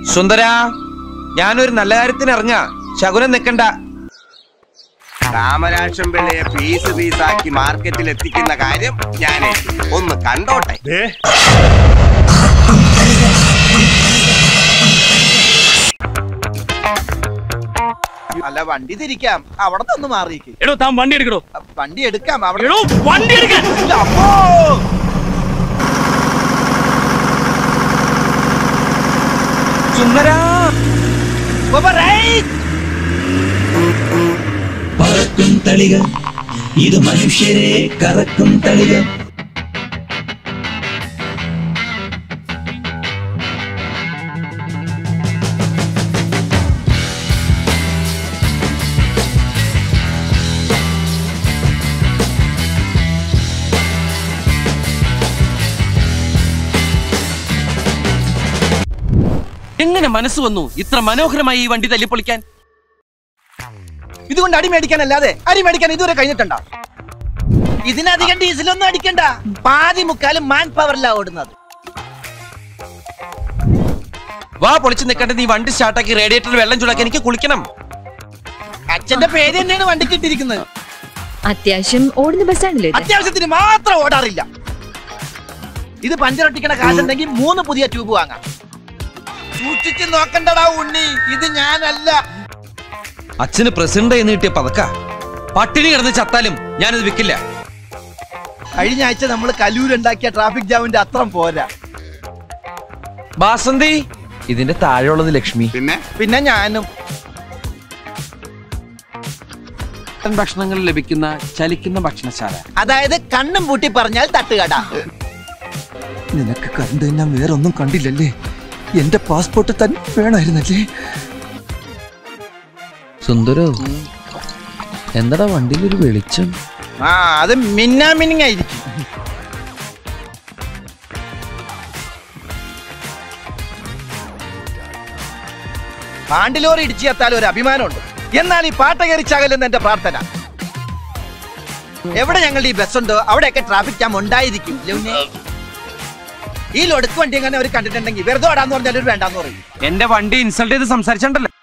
സുന്ദര ഞാനൊരു നല്ല കാര്യത്തിന് ഇറങ്ങ ശകുനം നിക്കണ്ട രാമരാക്ഷൻ പിള്ളയെ പീസ് പീസാക്കി മാർക്കറ്റിൽ എത്തിക്കുന്ന കാര്യം ഞാൻ ഒന്ന് കണ്ടോട്ടെ അല്ല വണ്ടി തിരിക്കാം അവിടെ നിന്ന് മാറിയിക്ക് എടോ താൻ വണ്ടി എടുക്കടോ വണ്ടി എടുക്കാം അവിടെ എടോ വണ്ടി എടുക്കാൻ ഇല്ല, അമ്മോ! സുന്ദര ബാബാ, റൈറ്റ്! പറക്കും തളിക ഇത് മനുഷ്യരെ കറക്കും തളിക എങ്ങനെ മനസ്സ് വന്നു ഇത്ര മനോഹരമായി ഈ വണ്ടി തല്ലിപ്പൊളിക്കാൻ ഇതുകൊണ്ട് അടി മേടിക്കാനല്ലാതെ അരി മേടിക്കാൻ ഇതുവരെ കഴിഞ്ഞിട്ടുണ്ടോ ഇതിനധികം ഡീസലൊന്നും അടിക്കണ്ട പാതി മുക്കാലും മാൻ പവറിലാ ഓടുന്നത് വാ പൊളിച്ച് നിൽക്കണ്ട നീ വണ്ടി സ്റ്റാർട്ടാക്കി റേഡിയേറ്ററിൽ വെള്ളം ചൂടാക്കി എനിക്ക് കുളിക്കണം അച്ഛന്റെ പേര് തന്നെയാണ് വണ്ടിക്ക് ഇട്ടിരിക്കുന്നത് അത്യാവശ്യം ഓടുന്ന ബസ്സാണല്ലോ ഇത് അത്യാവശ്യത്തിന് മാത്രം ഓടാറില്ല ഇത് പഞ്ചറൊട്ടിക്കണ കാശുണ്ടെങ്കിൽ മൂന്ന് പുതിയ ട്യൂബ് വാങ്ങാം സൂക്ഷിച്ച് നോക്കണ്ടടാ ഉണ്ണി ഇത് ഞാനല്ല അച്ഛന് പ്രസിഡന്റ് എന്ന് കിട്ടിയ പതക്ക പട്ടിണി കിടന്ന് ചത്താലും ഞാനിത് വിൽക്കില്ല കഴിഞ്ഞ ആഴ്ച നമ്മൾ കലൂരുണ്ടാക്കിയ ട്രാഫിക് ജാമിന്റെ അത്രം പോരാ ബാസന്തി ഇതിന്റെ താഴെയുള്ളത് ലക്ഷ്മി പിന്നെ പിന്നെ ഞാനും ഭക്ഷണങ്ങൾ ലഭിക്കുന്ന ചലിക്കുന്ന ഭക്ഷണശാല അതായത് കണ്ണും പൂട്ടി പറഞ്ഞാൽ തട്ടുകട നിനക്ക് കണ്ടു ഞാൻ വേറൊന്നും കണ്ടില്ലല്ലേ എന്റെ പാസ്പോർട്ട് തന്നെ വേണമായിരുന്നല്ലേ സുന്ദരോ എന്താടാ വണ്ടിയിലൊരു വെളിച്ചം ആ അത് മിന്നാ മിന്നിങ് ആയിരിക്കും പാണ്ടിലോറി ഇടിച്ചു എത്താൻ ഒരു അഭിമാനമുണ്ട് എന്നാൽ ഈ പാട്ട കയറിച്ചാകലെന്ന് എന്റെ പ്രാർത്ഥന എവിടെ ഞങ്ങളുടെ ഈ ബസ് ഉണ്ടോ അവിടെയൊക്കെ ട്രാഫിക് ജാം ഉണ്ടായിരിക്കും ഇല്ലേ ഉണ്ണി? ഈ ലൊടുക്ക് വണ്ടി എങ്ങനെ അവർ കണ്ടിട്ടുണ്ടെങ്കിൽ വെറുതെ ഓടാന്ന് പറഞ്ഞാൽ ഒരു വേണ്ടാന്ന് പറയും എന്റെ വണ്ടി ഇൻസൾട്ട് ചെയ്ത് സംസാരിച്ചിട്ടുണ്ടല്ലോ